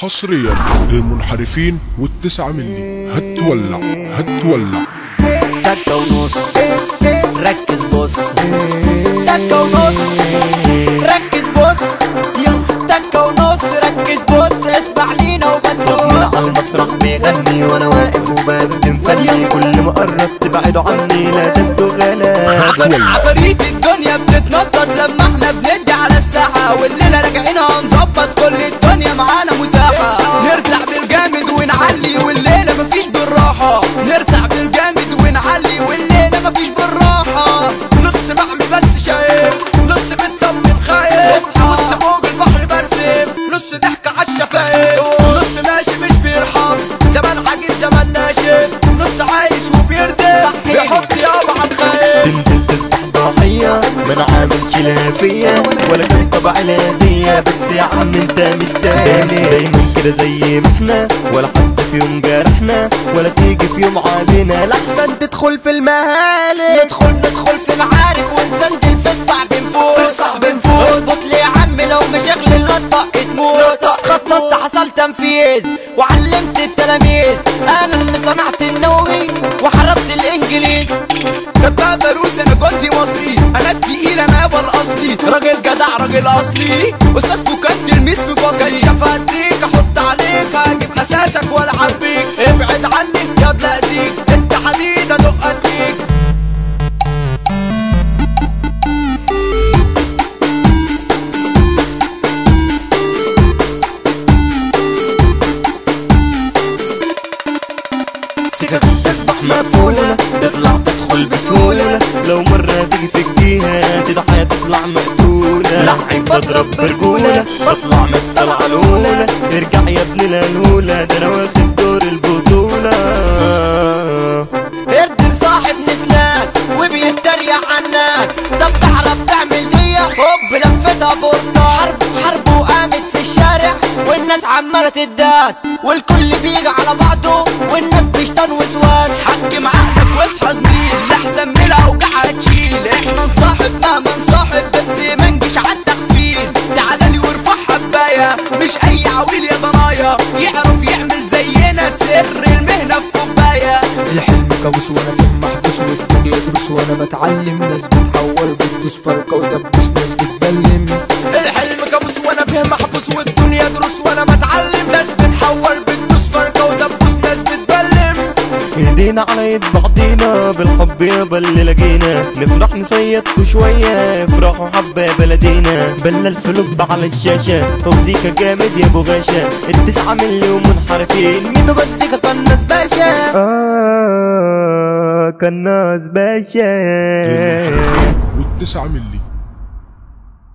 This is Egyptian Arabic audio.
حصريا للمنحرفين والتسعة مني هتولع هتولع تكة ونص ركز بص تكة ونص ركز بص يلا تكة ونص ركز بص اسمع لينا وبس على المسرح بيغني وانا واقف وبقدم فني كل ما قربت تبعدوا عني لا تبدو غلا عفاريت الدنيا بتتنطط لما احنا بندي على الساحة والليلة راجعين هنظبط كل الدنيا معانا متاحة نرزع بالجامد ونعلي والليلة مفيش بالراحة نرزع بالجامد ونعلي والليلة مفيش بالراحة نص بعمل بس شايف نص بنطمن خايف وسط موج البحر برسم نص ضحكة عالشفايف نص ماشي مش بيرحم زمان عجيب زمان ناشف نص عايش وبيردم بيحط يابا عالخايف تنزل تصبح ضحية ما انا عاملش لها فيا ولا كان طبع لازية بس يا عم انت مش سالي دايما كده زي ما احنا ولا حد في يوم جرحنا ولا تيجي في يوم علينا لحسن تدخل في المهالك ندخل ندخل في معارك ونسندل في الصعب نفوت في الصعب نفوت. اضبط لي يا عم لو مش اغلي اللطة تموت خططت حصل تنفيذ وعلمت التلاميذ انا اللي صنعت النووي وحربت الانجليز دبابة روسي انا جندي مصري انا التقيل انا يابا الاصلي راجل جدع راجل اصلي استاذكوا كان تلميذ في فصلي كشف هديك احط عليك هجيب اساسك والعب بيك ابعد عني ياض لاذيك انت حديد ادق اديك سكك تصبح مقفولة تطلع تدخل بسهولة لو مرة تيجي في الجهة تضحية تطلع مقتولة لعيب بضرب برجولة بطلع من الطلعة الأولى ارجع يا ابن الهلولة ده أنا واخد دور البطولة اردم صاحب نسناس وبيتريق على الناس طب تعرف تعمل دي هوب لفتها فرطة حرب حرب وقامت في الشارع والناس عمالة تداس والكل بيجي على بعضه والناس بيشتن وسواس حكم عقلك واصحى زميل لحسن من الاوجاع هتشيل احنا نصاحب مهما نصاحب بس ما نجيش على التخفيل تعالى لي وارفع حبايه مش اي عويل يا ضنايا يعرف يعمل زينا سر المهنه في كوبايه الحلم كابوس وانا في محبوس والدنيا دروس وانا بتعلم ناس بتحول بتدوس فرقة ودبوس ناس بتبلم الحلم كابوس وانا فيه محبوس والدنيا دروس وانا بتعلم ناس بتحول بتدوس فرقة ودبوس ناس بتبلم ايدينا على يد بعضينا بالحب يابا اللي لقينا نفرح نصيدكوا شوية افرحوا حبة يا بلدينا بلا الفلوب على الشاشة توزيكا جامد يا ابو باشا التسعة مليون منحرفين ميدو بزيكا قناص باشا آه قناص باشا للمنحرفين والتسعة مني